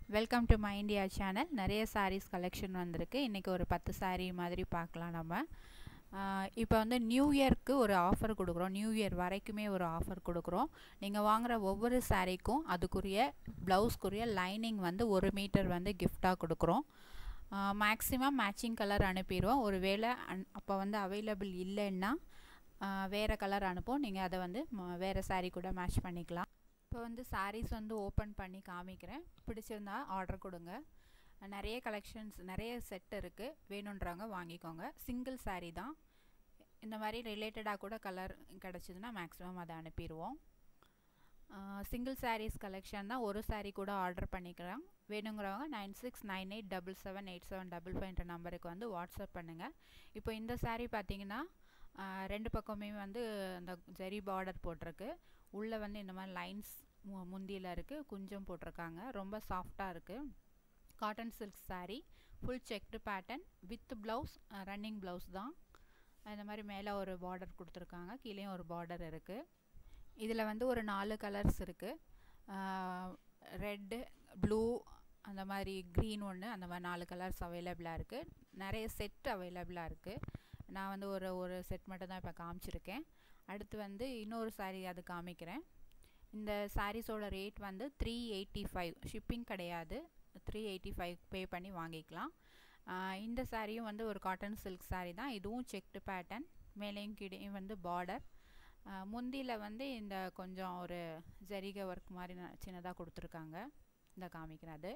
welcome to my India channel நிறைய sarees collection வந்திருக்கு இன்றைக்கி ஒரு பத்து saree மாதிரி பார்க்கலாம் நம்ம இப்போ வந்து நியூ இயர்க்கு ஒரு ஆஃபர் கொடுக்குறோம் நியூ இயர் வரைக்குமே ஒரு ஆஃபர் கொடுக்குறோம் நீங்கள் வாங்குகிற ஒவ்வொரு சாரீக்கும் அதுக்குரிய ப்ளவுஸ்க்குரிய லைனிங் வந்து ஒரு மீட்டர் வந்து கிஃப்டாக கொடுக்குறோம் மேக்ஸிமம் மேட்சிங் கலர் அனுப்பிடுவோம் ஒரு வேளை அன் அப்போ வந்து அவைலபிள் இல்லைன்னா வேறு கலர் அனுப்போம் நீங்கள் அதை வந்து வேறு saree கூட மேட்ச் பண்ணிக்கலாம் இப்போ வந்து சாரீஸ் வந்து ஓப்பன் பண்ணி காமிக்கிறேன் பிடிச்சிருந்தா ஆர்டர் கொடுங்க நிறைய கலெக்ஷன்ஸ் நிறைய செட் இருக்குது வேணுன்றவங்க வாங்கிக்கோங்க சிங்கிள் saree தான் இந்த மாதிரி ரிலேட்டடாக கூட கலர் கிடச்சிதுன்னா மேக்ஸிமம் அதை அனுப்பிடுவோம் சிங்கிள் சாரீஸ் கலெக்ஷன் தான் ஒரு saree கூட ஆர்டர் பண்ணிக்கிறோம் வேணுங்கிறவங்க nine six nine eight double seven eight seven double ஃபைவ்ன்ற நம்பருக்கு வந்து வாட்ஸ்அப் பண்ணுங்கள் இப்போ இந்த saree பார்த்தீங்கன்னா ரெண்டு பக்கமே வந்து அந்த ஜெரி பார்டர் போட்டிருக்கு உள்ளே வந்து இந்த மாதிரி லைன்ஸ் முந்தியில் இருக்குது குஞ்சம் போட்டிருக்காங்க ரொம்ப சாஃப்டாக இருக்குது cotton silk saree full checked pattern with blouse running blouse தான் இந்த மாதிரி மேலே ஒரு பார்டர் கொடுத்துருக்காங்க கீழேயும் ஒரு பார்டர் இருக்குது இதில் வந்து ஒரு நாலு கலர்ஸ் இருக்குது ரெட்டு ப்ளூ அந்த மாதிரி க்ரீன் ஒன்று அந்த மாதிரி நாலு கலர்ஸ் அவைலபிளாக இருக்குது நிறைய செட் அவைலபிளாக இருக்குது நான் வந்து ஒரு ஒரு செட் மட்டும் தான் இப்போ காமிச்சிருக்கேன் அடுத்து வந்து இன்னொரு சாரீ அது காமிக்கிறேன் இந்த சாரீஸோட ரேட் வந்து த்ரீ எயிட்டி ஃபைவ் ஷிப்பிங் கிடையாது த்ரீ எயிட்டி ஃபைவ் பே பண்ணி வாங்கிக்கலாம் இந்த சாரியும் வந்து ஒரு காட்டன் சில்க் சாரீ தான் இதுவும் செக்டு பேட்டர்ன் மேலேயும் கீழேயும் வந்து பார்டர் முந்தியில் வந்து இந்த கொஞ்சம் ஒரு ஜரிகை ஒர்க் மாதிரி சின்னதாக கொடுத்துருக்காங்க இந்த காமிக்கிறது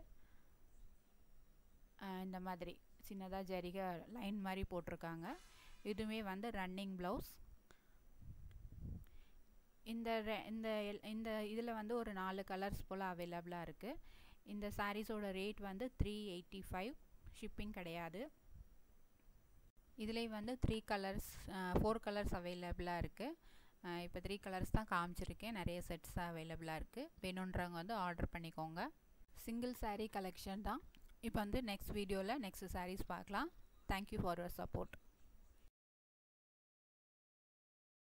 இந்த மாதிரி சின்னதாக ஜரிகை லைன் மாதிரி போட்டிருக்காங்க இதுவுமே வந்து ரன்னிங் ப்ளவுஸ் இந்த இந்த இந்த இதில் வந்து ஒரு நாலு கலர்ஸ் போல் அவைலபிளாக இருக்குது இந்த சாரீஸோட ரேட் வந்து த்ரீ எயிட்டி ஃபைவ் ஷிப்பிங் கிடையாது இதுலேயும் வந்து த்ரீ கலர்ஸ் ஃபோர் கலர்ஸ் அவைலபிளாக இருக்குது இப்போ த்ரீ கலர்ஸ் தான் காமிச்சிருக்கேன் நிறைய செட்ஸ் அவைலபிளாக இருக்குது வேணுன்றவங்க வந்து ஆர்டர் பண்ணிக்கோங்க சிங்கிள் சாரீ கலெக்ஷன் தான் இப்போ வந்து நெக்ஸ்ட் வீடியோவில் நெக்ஸ்ட் சாரீஸ் பார்க்கலாம் தேங்க்யூ ஃபார் யுவர் சப்போர்ட்